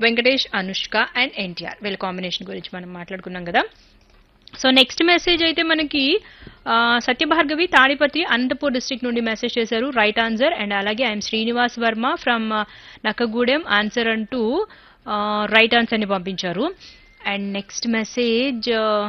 Venkatesh Anushka and NTR వీళ్ళ combination గురించి మనం మాట్లాడుకున్నాం కదా సో నెక్స్ట్ మెసేజ్ అయితే మనకి ఆ, సత్యభార్గవి తాడిపత్రి అనంతపూర్ డిస్ట్రిక్ట్ నుండి మెసేజ్ చేశారు రైట్ ఆన్సర్ అండ్ అలాగే IM Srinivas Varma from Nakkagudem answer అంటూ రైట్ ఆన్సర్ ని పంపించారు అండ్ నెక్స్ట్ మెసేజ్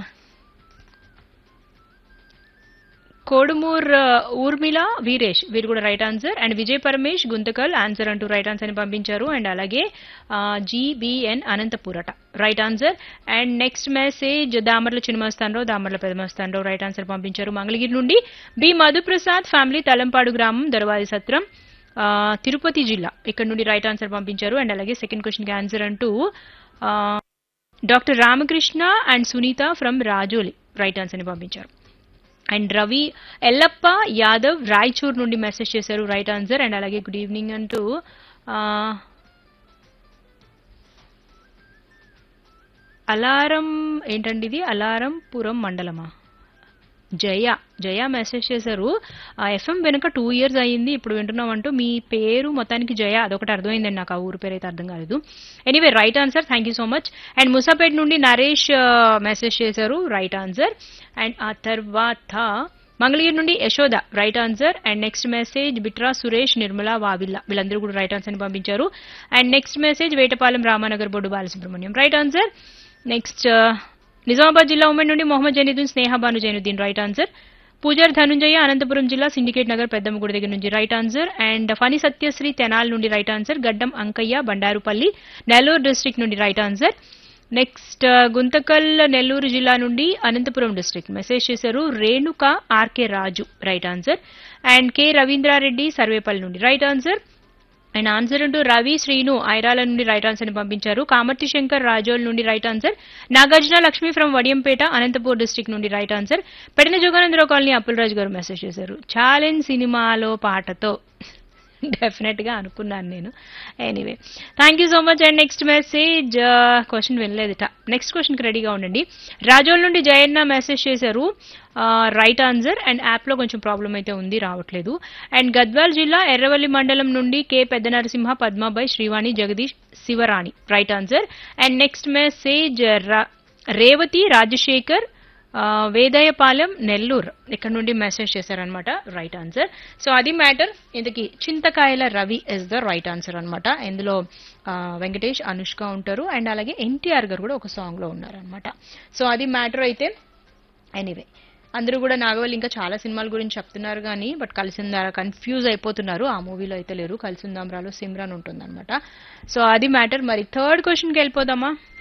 కోడుమూర్ ఆ, ఊర్మిళ వీరేష్ వీరు కూడా right answer and Vijay Paramesh Guntakal answer అంటూ రైట్ ఆన్సర్ ని పంపించారు అండ్ అలాగే జీబీఎన్ అనంతపురట right answer and next message Damarla Chinnamastanarao Damarla Peddamastanarao right answer పంపించారు మంగళగిరి నుండి బి మధుప్రసాద్ ఫ్యామిలీ తలంపాడు గ్రామం దొరవాది సత్రం ఆ, తిరుపతి జిల్లా ఇక్కడ నుండి రైట్ ఆన్సర్ పంపించారు అండ్ అలాగే సెకండ్ క్వశ్చన్ కి ఆన్సర్ అంటూ ఆ, doctor Ramakrishna and Sunitha from Rajoli right answer ని పంపించారు అండ్ రవి ఎల్లప్ప యాదవ్ రాయచూర్ నుండి మెసేజ్ చేశారు రైట్ ఆన్సర్ అండ్ అలాగే గుడ్ ఈవినింగ్ అంటూ ఆ, అలారం ఏంటండి ఇది అలారం పురం మండలమా జయ జయ మెసేజ్ చేశారు ఎఫ్ఎం వెనుక టూ ఇయర్స్ అయ్యింది ఇప్పుడు వింటున్నాం అంటూ మీ పేరు మొత్తానికి జయ అదొకటి అర్థమైందండి నాకు ఆ ఊరు పేరు అయితే అర్థం కాలేదు anyway right answer thank you so much and Musapet నుండి నరేష్ మెసేజ్ చేశారు రైట్ ఆన్సర్ అండ్ ఆ తర్వాత మంగళగిరి నుండి Yashoda right answer and next message Bitra Suresh Nirmala Vavilla వీళ్ళందరూ కూడా రైట్ ఆన్సర్ ని పంపించారు and next message Vetapalem Ramanagar Boddu Balasubrahmanyam right answer next Nizamabad జిల్లా ఉమ్మడి నుండి మొహమ్మద్ జైనుద్దీన్ స్నేహ భాను జైనుద్దీన్ రైట్ ఆన్సర్ పూజార్ ధనుంజయ అనంతపురం జిల్లా సిండికేట్ నగర్ పెద్దమ్మగుడి దగ్గర నుంచి right answer and Phani Satyasri Tenal నుండి right answer Gaddam Ankaiah Bandarupalli Nellore district నుండి right answer next Guntakal Nellore జిల్లా నుండి అనంతపురం డిస్ట్రిక్ట్ మెసేజ్ చేశారు Renuka RK Raju right answer and K Ravindra Reddy Sarvepalli నుండి రైట్ ఆన్సర్ అండ్ ఆన్సర్ అంటూ రవి శ్రీను ఐరాల నుండి రైట్ ఆన్సర్ ని పంపించారు కామర్తి శంకర్ రాజోల్ నుండి right answer Nagarjuna Lakshmi from Vadiyampeta Anantapur district నుండి right answer Pedina Joganandarao colony Appularaju గారు మెసేజ్ చేశారు ఛాలెంజ్ సినిమాలో పాటతో డెఫినెట్ గా అనుకున్నాను నేను anyway thank you so much and next message question వినలేదుట నెక్స్ట్ క్వశ్చన్ కి రెడీగా ఉండండి రాజోల్ నుండి జయన్న మెసేజ్ చేశారు రైట్ ఆన్సర్ అండ్ యాప్ లో కొంచెం ప్రాబ్లం అయితే ఉంది రావట్లేదు అండ్ గద్వాల్ జిల్లా ఎర్రవల్లి మండలం నుండి K Pedda Narasimha Padmabai Srivani Jagadish Sivarani right answer and next message Revathi Rajasekhar ఆ, వేదయపాలెం నెల్లూరు ఇక్కడ నుండి మెసేజ్ చేశారనమాట రైట్ ఆన్సర్ సో అది మ్యాటర్ ఇంతకీ Chintakayala Ravi is the right answer అనమాట ఇందులో ఆ, వెంకటేష్ అనుష్క ఉంటారు అండ్ అలాగే ఎన్టీఆర్ గారు కూడా ఒక సాంగ్ లో ఉన్నారనమాట సో అది మ్యాటర్ అయితే ఎనీవే అందరూ కూడా నాగవల్లి ఇంకా చాలా సినిమాల గురించి చెప్తున్నారు కానీ బట్ కలిసిందారా కన్ఫ్యూజ్ అయిపోతున్నారు ఆ మూవీలో అయితే లేరు కలిసిందాంరాలో సిమ్రాన్ ఉంటుందన్నమాట సో అది మ్యాటర్ మరి థర్డ్ క్వశ్చన్కి వెళ్ళిపోదామా